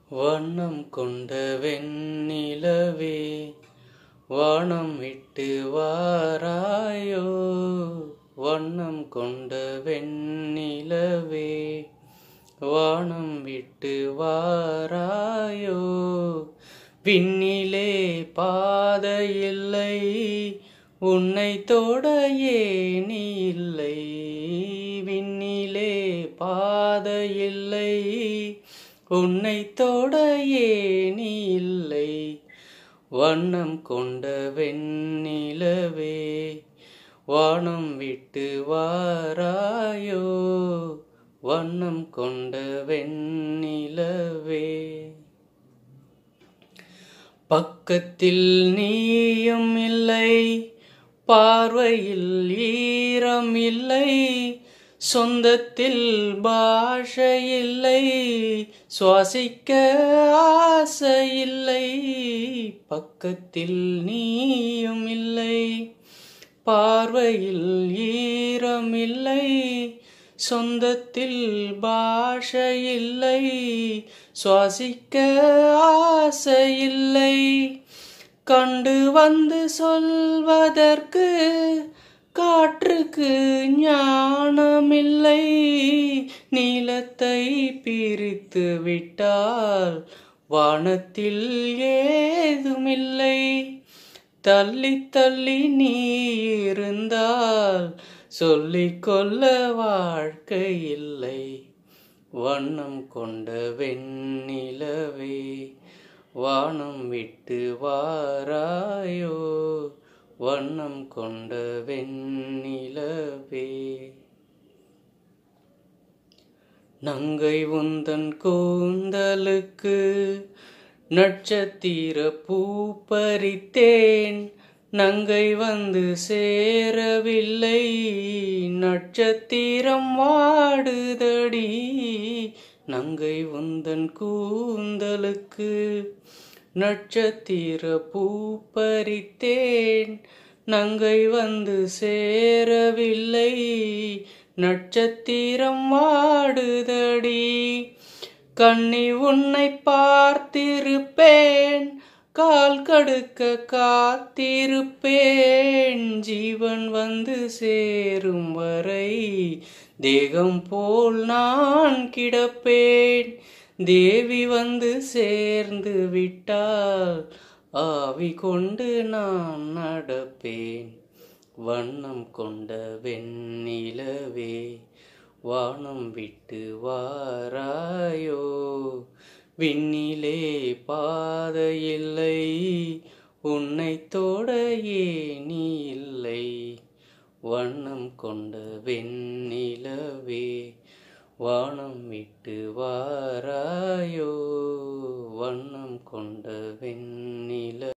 வண்ணம் கொண்ட வெண்ணிலவே வானம் விட்டு வாராயோ வண்ணம் கொண்ட வெண்ணிலவே வானம் விட்டு வாராயோ விண்ணிலே பாதையில்லை உன்னை தொட ஏனி இல்லை விண்ணிலே பாதையில்லை உன்னை தொட ஏனி இல்லை வண்ணம் கொண்ட வெண்ணிலவே வானம் விட்டு வாராயோ வண்ணம் கொண்ட வெண்ணிலவே பக்கத்தில் நீயும் இல்லை பார்வையில் ஈரம் இல்லை சொந்தத்தில் பாஷை இல்லை சுவாசிக்க ஆசை இல்லை பக்கத்தில் நீயும் இல்லை பார்வையில் ஈரம் இல்லை சொந்தத்தில் பாஷை இல்லை சுவாசிக்க ஆசை இல்லை கண்டு வந்து சொல்வதற்கு காற்றுக்கு ஞானமில்லை நீளத்தை பிரித்து விட்டால் வானத்தில் ஏதுமில்லை தள்ளி தள்ளி நீ இருந்தால் சொல்லிக்கொள்ள வாழ்க்கை இல்லை வண்ணம் கொண்ட வெண்ணிலவே வானம் விட்டு வாராயோ வண்ணம் கொண்ட வெண்ணிலவே நங்கை உந்தன் கூந்தலுக்கு நட்சத்திர பூ பறித்தேன் நங்கை வந்து சேரவில்லை நட்சத்திரம் வாடுதடி நங்கை உந்தன் கூந்தலுக்கு நட்சத்திர பூ பறித்தேன் நங்கை வந்து சேரவில்லை நட்சத்திரம் வாடுதடி கண்ணி உன்னை பார்த்திருப்பேன் கால் கடுக்க காத்திருப்பேன் ஜீவன் வந்து சேரும் வரை தேகம் போல் நான் கிடப்பேன் தேவி வந்து சேர்ந்து விட்டால் ஆவி கொண்டு நான் நடப்பேன் வண்ணம் கொண்ட வெண்ணிலவே வானம் விட்டு வாராயோ விண்ணிலே பாதையில்லை உன்னை தொட ஏனி இல்லை வண்ணம் கொண்ட வெண்ணிலவே வானம் விட்டு வாராயோ வண்ணம் கொண்ட வெண்ணில